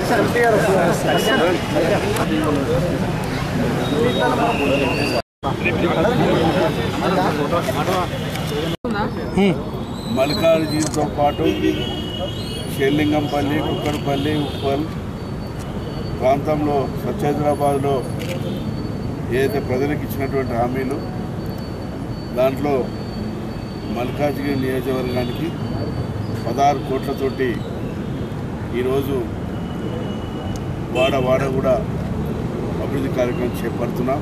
మల్కాజ్గిరితో పాటు షేర్లింగంపల్లి కుక్కడపల్లి ఉప్పల్ ప్రాంతంలో సత్యేంద్రాబాద్లో ఏదైతే ప్రజలకు ఇచ్చినటువంటి హామీలు దాంట్లో మల్కాజ్గిరి నియోజకవర్గానికి పదహారు కోట్లతోటి ఈరోజు వాడ వాడ కూడా అభివృద్ధి కార్యక్రమం చేపడుతున్నాం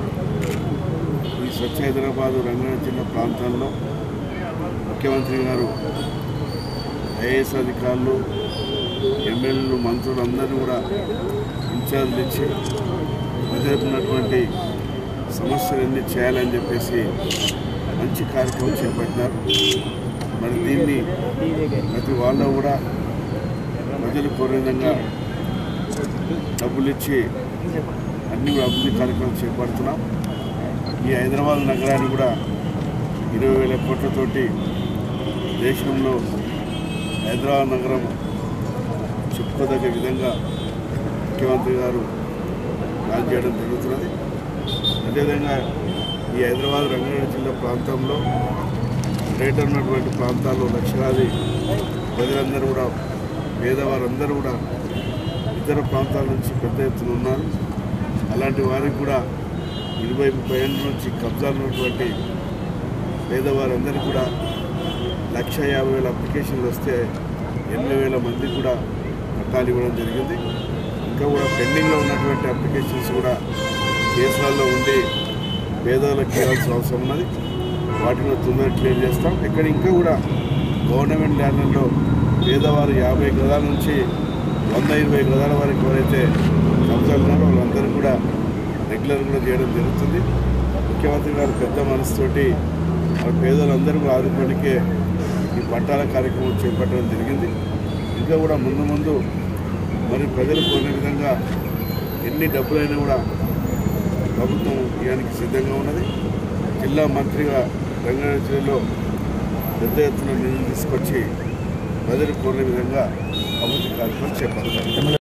ఈ స్వచ్ఛ హైదరాబాద్ రంగారెడ్డి జిల్లా ప్రాంతాల్లో ముఖ్యమంత్రి గారు ఐఏఎస్ అధికారులు ఎమ్మెల్యేలు మంత్రులు అందరినీ కూడా ఇన్ఛార్జ్లు ఇచ్చి ప్రజలకు ఉన్నటువంటి సమస్యలన్నీ చేయాలని చెప్పేసి మంచి కార్యక్రమం చేపట్టినారు మరి దీన్ని ప్రతి వాళ్ళు కూడా ప్రజలు కోరే విధంగా డబ్బులు ఇచ్చి అన్ని కూడా అభివృద్ధి కార్యక్రమం చేపడుతున్నాం ఈ హైదరాబాద్ నగరాన్ని కూడా ఇరవై వేల కోట్లతోటి దేశంలో హైదరాబాద్ నగరం చెప్పుకోదగ్గ విధంగా ముఖ్యమంత్రి గారు ప్లాన్ చేయడం జరుగుతున్నది అదేవిధంగా ఈ హైదరాబాద్ రంగారెడ్డి జిల్లా ప్రాంతంలో గ్రేటర్ ఉన్నటువంటి ప్రాంతాల్లో లక్షలాది ప్రజలందరూ కూడా పేదవారందరూ కూడా ఇతర ప్రాంతాల నుంచి పెద్ద ఎత్తున ఉన్నారు అలాంటి వారికి కూడా ఇరవై ముప్పై ఏళ్ళ నుంచి కబ్జాలు ఉన్నటువంటి పేదవారందరికీ కూడా లక్ష యాభై వేల అప్లికేషన్లు వస్తే ఎనభై వేల మందికి కూడా పట్టాలు ఇవ్వడం జరిగింది ఇంకా కూడా పెండింగ్లో ఉన్నటువంటి అప్లికేషన్స్ కూడా కేసులలో ఉండి పేదవాళ్ళకి ఇవ్వాల్సిన అవసరం ఉన్నది వాటిని తొందరగా క్లియర్ చేస్తాం ఇక్కడ ఇంకా కూడా గవర్నమెంట్ ల్యాండ్లలో పేదవారు యాభై గదాల నుంచి వంద ఇరవై గదాల వరకు ఎవరైతే కబ్జాలు ఉన్నారో వాళ్ళందరూ కూడా రెగ్యులర్ కూడా చేయడం జరుగుతుంది ముఖ్యమంత్రి గారు పెద్ద మనసుతోటి మన పేదలందరూ కూడా ఆదుకోవడానికే ఈ పట్టాల కార్యక్రమం చేపట్టడం జరిగింది ఇంకా కూడా ముందు ముందు మరి ప్రజలు కోరిన విధంగా ఎన్ని డబ్బులైనా కూడా ప్రభుత్వం ఇవ్వడానికి సిద్ధంగా ఉన్నది జిల్లా మంత్రిగా రంగారెడ్డి జిల్లాలో పెద్ద ఎత్తున నిధులు తీసుకొచ్చి ప్రజలు కోరిన విధంగా అభివృద్ధి కార్యక్రమం చేపడతారు